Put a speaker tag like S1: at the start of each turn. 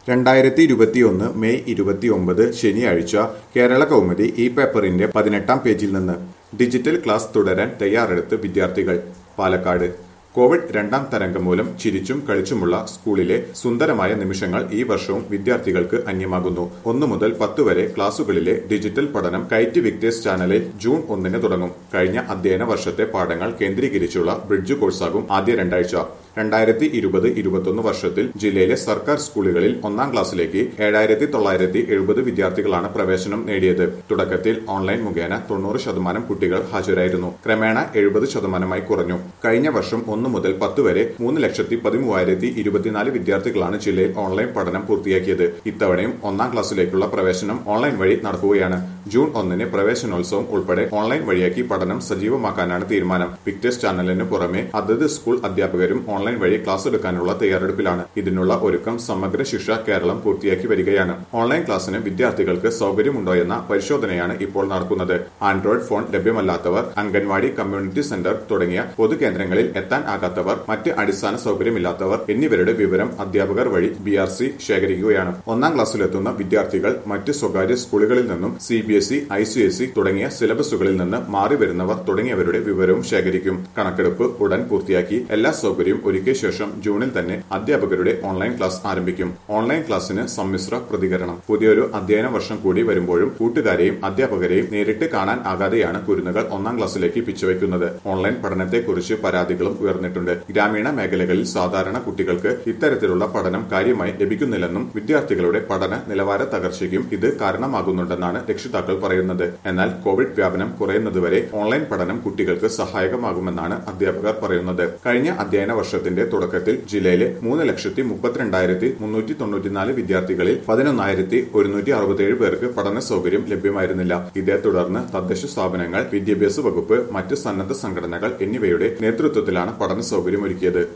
S1: രണ്ടായിരത്തി ഇരുപത്തിയൊന്ന് മെയ് ഇരുപത്തിയൊമ്പത് ശനിയാഴ്ച കേരള കൗമുദി ഈ പേപ്പറിന്റെ പതിനെട്ടാം പേജിൽ നിന്ന് ഡിജിറ്റൽ ക്ലാസ് തുടരാൻ തയ്യാറെടുത്ത് വിദ്യാർത്ഥികൾ പാലക്കാട് കോവിഡ് രണ്ടാം തരംഗം മൂലം ചിരിച്ചും കളിച്ചുമുള്ള സ്കൂളിലെ സുന്ദരമായ നിമിഷങ്ങൾ ഈ വർഷവും വിദ്യാർത്ഥികൾക്ക് അന്യമാകുന്നു ഒന്നു മുതൽ പത്ത് വരെ ക്ലാസുകളിലെ ഡിജിറ്റൽ പഠനം കൈറ്റ് വിക്ടേഴ്സ് ചാനലിൽ ജൂൺ ഒന്നിന് തുടങ്ങും കഴിഞ്ഞ അധ്യയന വർഷത്തെ പാഠങ്ങൾ കേന്ദ്രീകരിച്ചുള്ള ബ്രിഡ്ജ് കോഴ്സാകും ആദ്യ രണ്ടാഴ്ച രണ്ടായിരത്തി ഇരുപത് ഇരുപത്തൊന്ന് വർഷത്തിൽ ജില്ലയിലെ സർക്കാർ സ്കൂളുകളിൽ ഒന്നാം ക്ലാസ്സിലേക്ക് ഏഴായിരത്തി തൊള്ളായിരത്തി എഴുപത് വിദ്യാർത്ഥികളാണ് പ്രവേശനം നേടിയത് തുടക്കത്തിൽ ഓൺലൈൻ മുഖേന തൊണ്ണൂറ് ശതമാനം കുട്ടികൾ ഹാജരായിരുന്നു ക്രമേണ എഴുപത് ശതമാനമായി കുറഞ്ഞു കഴിഞ്ഞ വർഷം ഒന്ന് മുതൽ പത്ത് വരെ മൂന്ന് ലക്ഷത്തി പതിമൂവായിരത്തി ഇരുപത്തിനാല് വിദ്യാർത്ഥികളാണ് ജില്ലയിൽ ഓൺലൈൻ പഠനം പൂർത്തിയാക്കിയത് ഇത്തവണയും ഒന്നാം ക്ലാസ്സിലേക്കുള്ള പ്രവേശനം ഓൺലൈൻ വഴി നടക്കുകയാണ് ജൂൺ ഒന്നിന് പ്രവേശനോത്സവം ഉൾപ്പെടെ ഓൺലൈൻ വഴിയാക്കി പഠനം സജീവമാക്കാനാണ് തീരുമാനം വിക്ടേഴ്സ് ചാനലിന് പുറമെ അതത് സ്കൂൾ അധ്യാപകരും ഓൺലൈൻ വഴി ക്ലാസ് എടുക്കാനുള്ള തയ്യാറെടുപ്പിലാണ് ഇതിനുള്ള ഒരുക്കം സമഗ്ര ശിക്ഷ കേരളം പൂർത്തിയാക്കി വരികയാണ് ഓൺലൈൻ ക്ലാസ്സിന് വിദ്യാർത്ഥികൾക്ക് സൗകര്യമുണ്ടോയെന്ന പരിശോധനയാണ് ഇപ്പോൾ നടക്കുന്നത് ആൻഡ്രോയിഡ് ഫോൺ ലഭ്യമല്ലാത്തവർ അംഗൻവാടി കമ്മ്യൂണിറ്റി സെന്റർ തുടങ്ങിയ പൊതുകേന്ദ്രങ്ങളിൽ എത്താൻ ആകാത്തവർ മറ്റ് അടിസ്ഥാന സൗകര്യമില്ലാത്തവർ എന്നിവരുടെ വിവരം അധ്യാപകർ വഴി ബി ആർ സി ശേഖരിക്കുകയാണ് ഒന്നാം ക്ലാസ്സിലെത്തുന്ന വിദ്യാർത്ഥികൾ മറ്റ് സ്വകാര്യ സ്കൂളുകളിൽ നിന്നും C B S E I C S E തുടങ്ങിയ സിലബസുകളിൽ നിന്ന് മാറി വരുന്നവർ തുടങ്ങിയവരുടെ വിവരവും ശേഖരിക്കും കണക്കെടുപ്പ് ഉടൻ പൂർത്തിയാക്കി എല്ലാ സൗകര്യവും ഒരുക്കിയ ശേഷം ജൂണിൽ തന്നെ അധ്യാപകരുടെ ഓൺലൈൻ ക്ലാസ് ആരംഭിക്കും ഓൺലൈൻ ക്ലാസ്സിന് സമ്മിശ്ര പ്രതികരണം പുതിയൊരു അധ്യയന വർഷം കൂടി വരുമ്പോഴും കൂട്ടുകാരെയും അധ്യാപകരെയും നേരിട്ട് കാണാൻ ആകാതെയാണ് കുരുന്നുകൾ ഒന്നാം ക്ലാസ്സിലേക്ക് പിച്ചുവയ്ക്കുന്നത് ഓൺലൈൻ പഠനത്തെക്കുറിച്ച് പരാതികളും ഉയർന്നിട്ടുണ്ട് ഗ്രാമീണ മേഖലകളിൽ സാധാരണ കുട്ടികൾക്ക് ഇത്തരത്തിലുള്ള പഠനം കാര്യമായി ലഭിക്കുന്നില്ലെന്നും വിദ്യാർത്ഥികളുടെ പഠന നിലവാര തകർച്ചയ്ക്കും ഇത് കാരണമാകുന്നുണ്ടെന്നാണ് രക്ഷിതാക്കൾ പറയുന്നത് എന്നാൽ കോവിഡ് വ്യാപനം കുറയുന്നതുവരെ ഓൺലൈൻ പഠനം കുട്ടികൾക്ക് സഹായകമാകുമെന്നാണ് അധ്യാപകർ പറയുന്നത് കഴിഞ്ഞ അധ്യയന വർഷത്തിന്റെ തുടക്കത്തിൽ ജില്ലയിലെ മൂന്ന് ലക്ഷത്തി മുപ്പത്തിരണ്ടായിരത്തി മുന്നൂറ്റി തൊണ്ണൂറ്റിനാല് വിദ്യാർത്ഥികളിൽ പതിനൊന്നായിരത്തി ഒരുന്നൂറ്റി അറുപത്തിയേഴ് പേർക്ക് പഠന സൗകര്യം ലഭ്യമായിരുന്നില്ല ഇതേ തുടർന്ന് തദ്ദേശ സ്ഥാപനങ്ങൾ വിദ്യാഭ്യാസ വകുപ്പ് മറ്റ് സന്നദ്ധ സംഘടനകൾ എന്നിവയുടെ നേതൃത്വത്തിലാണ് പഠന സൗകര്യം ഒരുക്കിയത്